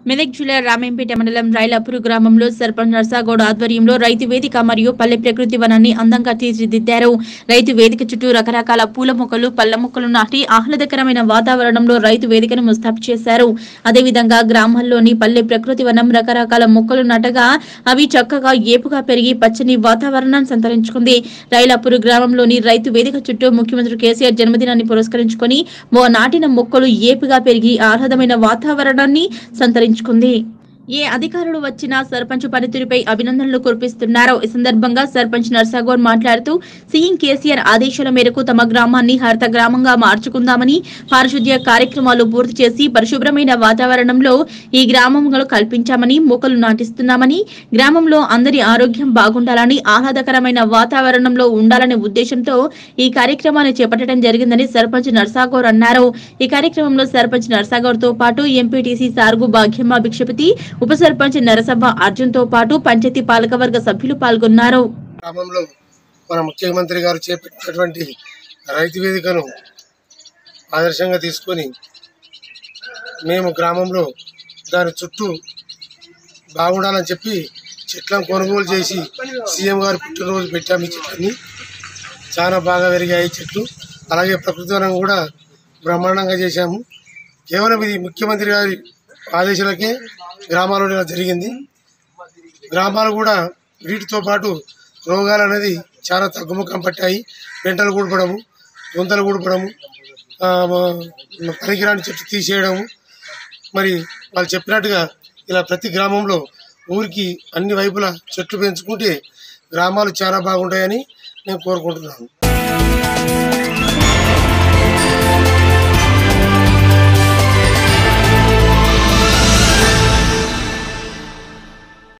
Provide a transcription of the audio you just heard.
మెదక్ జిల్లా రామేంపేట మండలం రైలాపూర్ గ్రామంలో సర్పంచ్ నర్సాగౌడ్ ఆధ్వర్యంలో రైతు వేదిక మరియు పల్లె ప్రకృతి వనాన్ని అందంగా తీర్చిదిద్దారు రైతు వేదిక చుట్టూ రకరకాల పూల మొక్కలు పళ్ళ మొక్కలు నాటి ఆహ్లాదకరమైన వాతావరణంలో రైతు వేదికను ముస్తాబు చేశారు అదేవిధంగా గ్రామాల్లోని పల్లె ప్రకృతి వనం రకరకాల మొక్కలు నాటగా అవి చక్కగా ఏపుగా పెరిగి పచ్చని వాతావరణాన్ని సంతరించుకుంది రైలాపూర్ గ్రామంలోని రైతు వేదిక చుట్టూ ముఖ్యమంత్రి కేసీఆర్ జన్మదినాన్ని పురస్కరించుకొని ఓ నాటిన మొక్కలు ఏపుగా పెరిగి ఆహ్లాదమైన వాతావరణాన్ని సంతరించుకుంది ఏ అధికారులు వచ్చినా సర్పంచ్ పనితీరుపై అభినందనలు కురిపిస్తున్నారు ఈ సందర్భంగా సర్పంచ్ నర్సాగౌడ్ మాట్లాడుతూ సీఎం కేసీఆర్ ఆదేశాల మేరకు తమ గ్రామాన్ని హరిత గ్రామంగా మార్చుకుందామని పారిశుద్ధ్య కార్యక్రమాలు పూర్తి చేసి పరిశుభ్రమైన వాతావరణంలో ఈ గ్రామంలో కల్పించామని మొక్కలు నాటిస్తున్నామని గ్రామంలో అందరి ఆరోగ్యం బాగుండాలని ఆహ్లాదకరమైన వాతావరణంలో ఉండాలనే ఉద్దేశంతో ఈ కార్యక్రమాన్ని చేపట్టడం జరిగిందని సర్పంచ్ నర్సాగౌడ్ అన్నారు ఈ కార్యక్రమంలో సర్పంచ్ నర్సాగౌడ్ తో పాటు ఎంపీటీసీ సార్గు భాగ్యమ్మ భిక్షపతి ఉప సర్పంచ్ నరసభ అర్జున్ తో పాటు పంచాయతీ పాలకవర్గ సభ్యులు పాల్గొన్నారు గ్రామంలో మన ముఖ్యమంత్రి గారు చేపట్టినటువంటి రైతు వేదికను ఆదర్శంగా తీసుకొని మేము గ్రామంలో దాని చుట్టూ బాగుండాలని చెప్పి చెట్లను కొనుగోలు చేసి సీఎం గారు పుట్టినరోజు పెట్టాము ఈ చెట్లని చాలా బాగా పెరిగాయి చెట్లు అలాగే ప్రకృతి వనం కూడా బ్రహ్మాండంగా చేశాము కేవలం ఇది ముఖ్యమంత్రి గారి ఆదేశాలకే గ్రామాల్లో ఇలా జరిగింది గ్రామాలు కూడా వీటితో పాటు రోగాలు అనేది చాలా తగ్గుముఖం పట్టాయి పెంటలు కూడపడము గుంతలు కూడపడము ఆ, మ- పనికిరాని చెట్టు తీసేయడము మరి వాళ్ళు చెప్పినట్టుగా ఇలా ప్రతి గ్రామంలో ఊరికి అన్ని వైపులా చెట్లు పెంచుకుంటే గ్రామాలు చాలా బాగుంటాయని నేను కోరుకుంటున్నాను